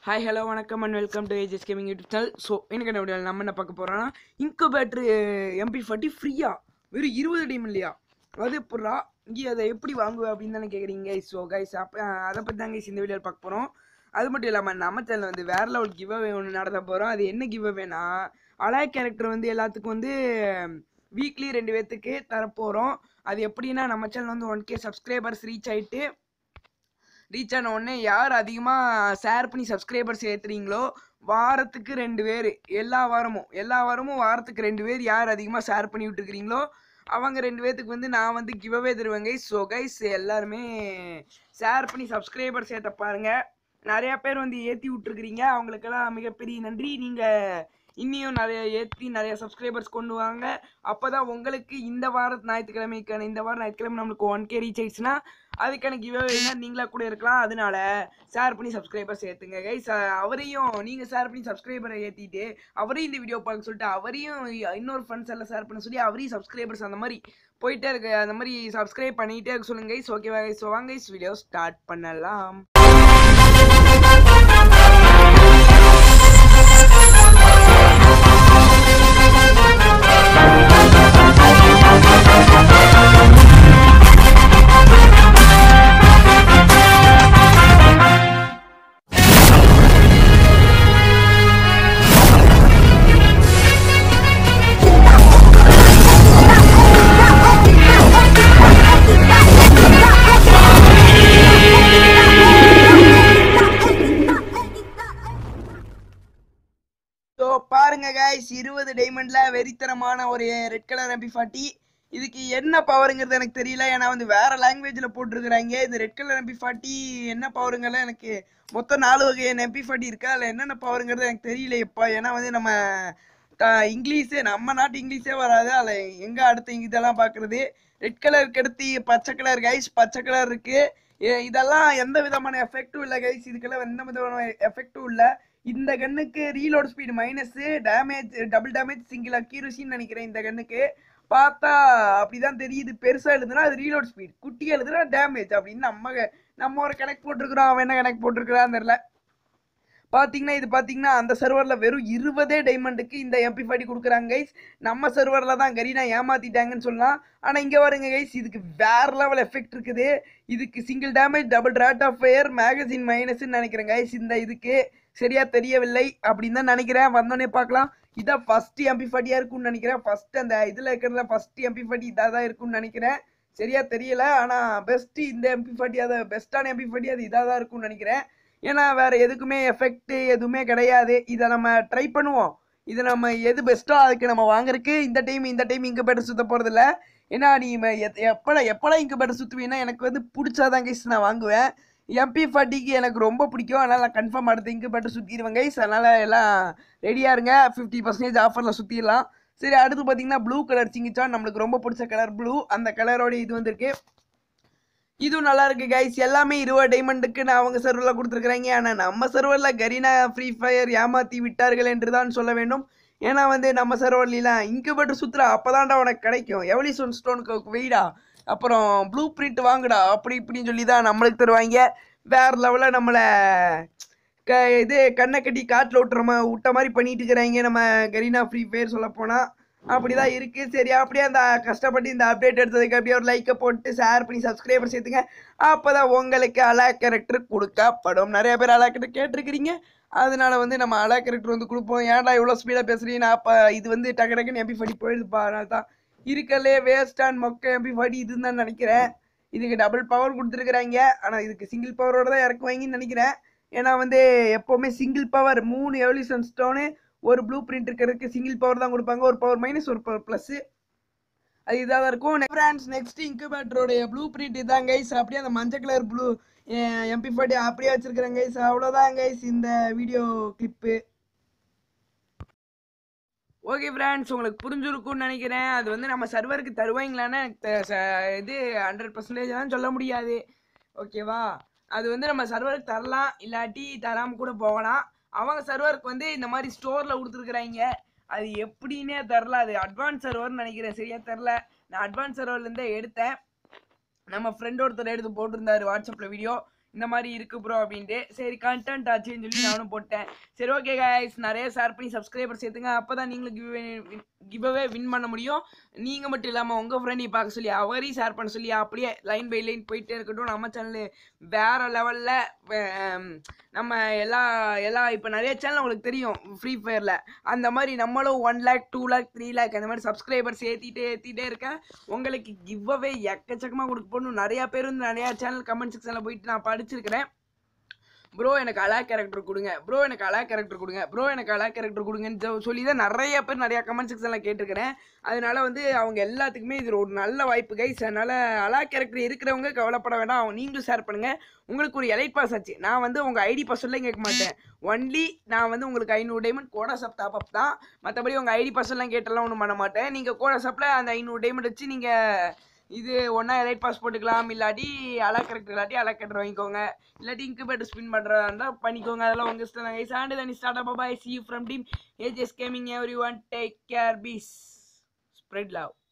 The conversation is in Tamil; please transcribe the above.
ஹாய் ஹலோ வணக்கம் and welcome to ages gaming YouTube channel so எனக்கு என்ன வீடியோ நம்ம என்ன பார்க்க போகிறோம்னா இன்குபேட்ரு எம்பி ஃபார்ட்டி ஃப்ரீயா வெறும் இருபது டைம் இல்லையா அது எப்படா இங்கே அதை எப்படி வாங்குவேன் அப்படின்னு தானே கேட்குறீங்க ஸோ கைஸ் அப்போ அதை பற்றி தான் கைஸ் இந்த வீடியோவில் பார்க்க போகிறோம் அது மட்டும் இல்லாமல் நம்ம சேனல் வந்து வேற லெவல் கிவ் அவே ஒன்று நடத்த போகிறோம் அது என்ன கிவ் அவேனா அலாய் கேரக்டர் வந்து எல்லாத்துக்கும் வந்து வீக்லி ரெண்டு பேர்த்துக்கு தரப்போகிறோம் அது எப்படின்னா நம்ம சேனல் வந்து ஒன் கே சப்ஸ்கிரைபர்ஸ் ரீச் ஆயிட்டு ரீச் ஆன உடனே யார் அதிகமாக ஷேர் பண்ணி சப்ஸ்கிரைபர்ஸ் ஏற்றுறீங்களோ வாரத்துக்கு ரெண்டு பேர் எல்லா வாரமும் எல்லா வாரமும் வாரத்துக்கு ரெண்டு பேர் யார் அதிகமாக ஷேர் பண்ணி விட்டுருக்கிறீங்களோ அவங்க ரெண்டு பேர்த்துக்கு வந்து நான் வந்து கிவ்அவே தருவேன் கைஸ் ஸோ கைஸ் எல்லாருமே ஷேர் பண்ணி சப்ஸ்கிரைபர்ஸ் ஏற்ற பாருங்க நிறையா பேர் வந்து ஏற்றி விட்டுருக்கிறீங்க அவங்களுக்கெல்லாம் மிகப்பெரிய நன்றி நீங்கள் இன்னியும் நிறைய ஏற்றி நிறைய சப்ஸ்கிரைபர்ஸ் கொண்டு வாங்க அப்போ தான் உங்களுக்கு இந்த வார ஞாயிற்றுக்கிழமைக்கான இந்த வாரம் ஞாயிற்றுக்கிழமை நம்மளுக்கு ஒன் கே ரீச் ஆயிடுச்சுன்னா அதுக்கான கிவ்அவேனா நீங்களா கூட இருக்கலாம் அதனால ஷேர் பண்ணி சப்ஸ்கிரைபர்ஸ் ஏற்றுங்க கைஸ் அவரையும் நீங்கள் ஷேர் பண்ணி சப்ஸ்கிரைபரை ஏற்றிட்டு அவரையும் இந்த வீடியோ பார்க்க சொல்லிட்டு அவரையும் இன்னொரு ஃப்ரெண்ட்ஸ் எல்லாம் ஷேர் பண்ண சொல்லி அவரையும் சப்ஸ்கிரைபர்ஸ் அந்த மாதிரி போயிட்டே இருக்கு அந்த மாதிரி சப்ஸ்கிரைப் பண்ணிகிட்டே இருக்க சொல்லுங்க கைஸ் ஓகேவா கைஸ் வாங்க கைஸ் வீடியோ ஸ்டார்ட் பண்ணலாம் ஸோ பாருங்க கைஸ் இருபது டைமண்ட்ல வெறித்தனமான ஒரு ரெட் கலர் எம்பி ஃபார்ட்டி இதுக்கு என்ன பவருங்கிறது எனக்கு தெரியல ஏன்னா வந்து வேற லாங்குவேஜில் போட்டிருக்கிறாங்க இந்த ரெட் கலர் எம்பி ஃபார்ட்டி என்ன பவருங்கெல்லாம் எனக்கு மொத்தம் நாலு வகையான எம்பி ஃபார்ட்டி இருக்கா அதில் என்னென்ன பவருங்கிறது எனக்கு தெரியல இப்போ ஏன்னா வந்து நம்ம த- இங்கிலீஷே நம்ம நாட்டு இங்கிலீஷே வராது அதில் எங்கே அடுத்து இதெல்லாம் பார்க்குறது ரெட் கலருக்கு அடுத்து பச்சை கலர் கைஸ் பச்சை கலர் இருக்கு ஏ- இதெல்லாம் எந்த விதமான எஃபெக்டும் இல்லை கைஸ் இதுக்கெல்லாம் எந்த விதமான எஃபெக்டும் இல்லை இந்த கன்னுக்கு reload speed minus damage double damage single அக்யூரசின்னு நினைக்கிறேன் இந்த கன்னுக்கு பார்த்தா அப்படிதான் தெரியுது பெருசா எழுதுனா அது ரீலோட் ஸ்பீட் குட்டி எழுதுனா டேமேஜ் அப்படின்னு நம்ம க- நம்ம ஒரு கணக்கு போட்டிருக்கிறோம் அவன் என்ன கணக்கு போட்டிருக்கிறான்னு தெரியல பாத்தீங்கன்னா இது பாத்தீங்கன்னா அந்த சர்வர்ல வெறும் இருபதே டைமண்டுக்கு இந்த எம்பி ஃபார்ட்டி கொடுக்குறாங்க கைஸ் நம்ம சர்வர்ல தான் கரீனா ஏமாத்திட்டாங்கன்னு சொல்லலாம் ஆனா இங்க பாருங்க கைஸ் இதுக்கு வேற லெவல் எஃபெக்ட் இருக்குது இதுக்கு single damage double rate of fire magazine மைனஸ்ன்னு நினைக்கிறேன் கைஸ் இந்த இதுக்கு சரியா தெரியவில்லை அப்படின்னு தான் நினைக்கிறேன் வந்தோடனே பார்க்கலாம் இதான் ஃபர்ஸ்ட் எம்பி ஃபார்ட்டியா இருக்கும்னு நினைக்கிறேன் ஃபர்ஸ்ட் அந்த இதுல இருக்கிறதுல ஃபர்ஸ்ட் எம்பி ஃபார்ட்டி இதாக தான் இருக்கும்னு நினைக்கிறேன் சரியா தெரியல ஆனா பெஸ்ட் இந்த எம்பி ஃபார்ட்டி அதை பெஸ்ட்டான எம்பி ஃபார்ட்டி அது இதாக தான் இருக்கும்னு நினைக்கிறேன் ஏன்னா வேற எதுக்குமே எஃபெக்ட் எதுவுமே கிடையாது இதை நம்ம ட்ரை பண்ணுவோம் இது நம்ம எது பெஸ்ட்டோ அதுக்கு நம்ம வாங்குறதுக்கு இந்த டைம் இந்த டைம் இங்கே பெட்டர் சுத்த போகிறதில்ல ஏன்னா நீ ம- எத்- எப்படா எப்படா இங்கே பெட்டர் சுற்றுவீங்கன்னா எனக்கு வந்து பிடிச்சாதான் கைஸ் நான் வாங்குவேன் எம்பி ஃபார்ட்டிக்கு எனக்கு ரொம்ப பிடிக்கும் அதனால் நான் கன்ஃபார்ம் அடுத்து இங்கே பெட்டர் சுற்றிடுவேன் கைஸ் அதனால் எல்லாம் ரெடியாக இருங்க ஃபிஃப்டி பர்சன்டேஜ் ஆஃபரில் சுற்றிடலாம் சரி அடுத்து பார்த்தீங்கன்னா ப்ளூ கலர் சிங்கிச்சான் நம்மளுக்கு ரொம்ப பிடிச்ச கலர் ப்ளூ அந்த கலரோட இது வந்திருக்கு இதுவும் நல்லா இருக்கு கைஸ் எல்லாமே இருபது டைமண்டுக்கு நான் அவங்க சர்வரில் கொடுத்துருக்குறாங்க ஆனால் நம்ம சர்வரில் கரீனா ஃப்ரீ ஃபயர் ஏமாற்றி விட்டார்கள் என்று தான் சொல்ல வேண்டும் ஏன்னா வந்து நம்ம சர்வர்லாம் இன்குபேட்டர் சுற்றுறா அப்போதான்டா உனக்கு கிடைக்கும் எவலிசோன் ஸ்டோனுக்கு வெயிடா அப்புறம் ப்ளூ பிரிண்ட் வாங்குடா அப்படி இப்படின்னு சொல்லி தான் நம்மளுக்கு தருவாங்க வேற லெவலில் நம்மளை க இது கண்ணை கட்டி காட்டில் விட்டுற மா- விட்ட மாதிரி பண்ணிட்டு இருக்கிறாங்க நம்ம கரீனா ஃப்ரீ ஃபயர் சொல்ல போனால் அப்படிதான் இருக்கு சரி அப்படியே அந்த கஷ்டப்பட்டு இந்த அப்டேட் எடுத்ததுக்கு அப்படியே ஒரு லைக்கை போட்டு ஷேர் பண்ணி சப்ஸ்கிரைபர் சேர்த்துங்க அப்பதான் உங்களுக்கு அலா கேரக்டர் கொடுக்கப்படும் நிறைய பேர் அலா கேரக்டர் கேட்டிருக்கிறீங்க அதனால வந்து நம்ம அலா கேரக்டர் வந்து கொடுப்போம் ஏன்டா இவ்வளோ ஸ்பீடாக பேசுறீங்க நான் அப்போ இது வந்து டக்கு டக்குன்னு எம்பி ஃபடி போயிடுதுப்பா அதனால தான் இருக்கலே வேஸ்ட் அண்ட் மொக்க எம்பி ஃபடி இதுன்னு தான் நினைக்கிறேன் இதுக்கு டபுள் பவர் கொடுத்துருக்குறாங்க ஆனால் இதுக்கு சிங்கிள் பவரோட தான் இறக்குவாங்கன்னு நினைக்கிறேன் ஏன்னா வந்து எப்போவுமே சிங்கிள் பவர் மூணு எவல்யூஷன் ஸ்டோனு ஒரு ப்ளூ பிரிண்ட் இருக்கிறதுக்கு சிங்கிள் பவர் தான் கொடுப்பாங்க ஒரு பவர் மைனஸ் ஒரு பவர் ப்ளஸ் அது இதாக தான் இருக்கும் ஃப்ரெண்ட்ஸ் நெக்ஸ்ட் இன்குபேட்டரோடைய ப்ளூ பிரிண்ட் இதான் கைஸ் அப்படியே அந்த மஞ்சள் கலர் ப்ளூ எம்பி ஃபார்ட்டி அப்படியே வச்சிருக்கிறேன் கைஸ் அவ்வளோதான் கைஸ் இந்த வீடியோ கிளிப்பு ஓகே ஃப்ரெண்ட்ஸ் உங்களுக்கு புரிஞ்சிருக்கும்னு நினைக்கிறேன் அது வந்து நம்ம சர்வருக்கு தருவாங்களான்னு எனக்கு தெ- ச- இது ஹண்ட்ரட் பர்சன்டேஜ்லாம் சொல்ல முடியாது ஓகேவா அது வந்து நம்ம சர்வருக்கு தரலாம் இல்லாட்டி தராமல் கூட போகலாம் அவங்க சர்வருக்கு வந்து இந்த மாதிரி ஸ்டோரில் கொடுத்துருக்குறாங்க அது எப்படின்னே தெரில அது அட்வான்ஸ் சர்வர்னு நினைக்கிறேன் சரியா தெரில நான் அட்வான்ஸ் சர்வர்லேருந்தே எடுத்தேன் நம்ம ஃப்ரெண்ட் ஒருத்தர் எடுத்து போட்டிருந்தாரு வாட்ஸ்அப்பில் வீடியோ இந்த மாதிரி இருக்கு ப்ரோ அப்படின்ட்டு சரி கண்டென்ட் ஆச்சுன்னு சொல்லி நானும் போட்டேன் சரி ஓகே கைஸ் நிறைய ஷேர் பண்ணி சப்ஸ்கிரைபர் சேர்த்துங்க அப்போ தான் நீங்களும் கிவ் கிவ்அவே வின் பண்ண முடியும் நீங்கள் மட்டும் இல்லாமல் உங்கள் ஃப்ரெண்டையும் பார்க்க சொல்லி அவரையும் ஷேர் பண்ண சொல்லி அப்படியே லைன் பை லைன் போயிட்டே இருக்கட்டும் நம்ம சேனல் வேற லெவலில் நம்ம எல்லா எல்லா இப்போ நிறைய சேனல் உங்களுக்கு தெரியும் ஃப்ரீ ஃபயரில் அந்த மாதிரி நம்மளும் one lakh two lakh three lakh அந்த மாதிரி சப்ஸ்கிரைபர்ஸ் ஏற்றிட்டே ஏற்றிட்டே இருக்கேன் உங்களுக்கு கிவ்அவே எக்கச்சக்கமாக கொடுக்க போகணும் நிறையா பேர் வந்து நிறையா சேனல் கமெண்ட் செக்ஷனில் போயிட்டு நான் படிச்சிருக்கிறேன் ப்ரோ எனக்கு அலா கேரக்டர் கொடுங்க ப்ரோ எனக்கு அலா கேரக்டர் கொடுங்க ப்ரோ எனக்கு அலா கேரக்டர் கொடுங்கன்னு சொ- சொல்லி தான் நிறைய பேர் நிறையா கமெண்ட் செக்ஷனில் கேட்டிருக்கிறேன் அதனால வந்து அவங்க எல்லாத்துக்குமே இது ஒரு நல்ல வாய்ப்பு கைஸ் அதனால அலா கேரக்டர் இருக்கிறவங்க கவலைப்பட வேண்டாம் அவங்க நீங்களும் ஷேர் பண்ணுங்க உங்களுக்கு ஒரு எலைட் பாஸ் ஆச்சு நான் வந்து உங்கள் ஐடி பாஸ்வேர்ட்லாம் கேட்க மாட்டேன் ஒன்லி நான் வந்து உங்களுக்கு ஐநூறு டைமண்ட் கோடாசப் டாப் அப் தான் மற்றபடி உங்கள் ஐடி பாஸ்வேர்ட்லாம் கேட்டெல்லாம் ஒன்றும் பண்ண மாட்டேன் நீங்கள் கோடாசப்பில் அந்த ஐநூறு டைமண்ட் வச்சு நீங்கள் இது ஒன்றா எலைட் பாஸ் போட்டுக்கலாம் இல்லாட்டி அலா கேரக்டர் இல்லாட்டி அலா கேரக்டர் வாங்கிக்கோங்க இல்லாட்டி இன்குபேட்டர் ஸ்பின் பண்ணுறதா இருந்தால் பண்ணிக்கோங்க அதெல்லாம் உங்கள் இஷ்டம் தான் கைஸ் ஆண்டு தனி start up bye see you from team ages gaming everyone take care peace spread love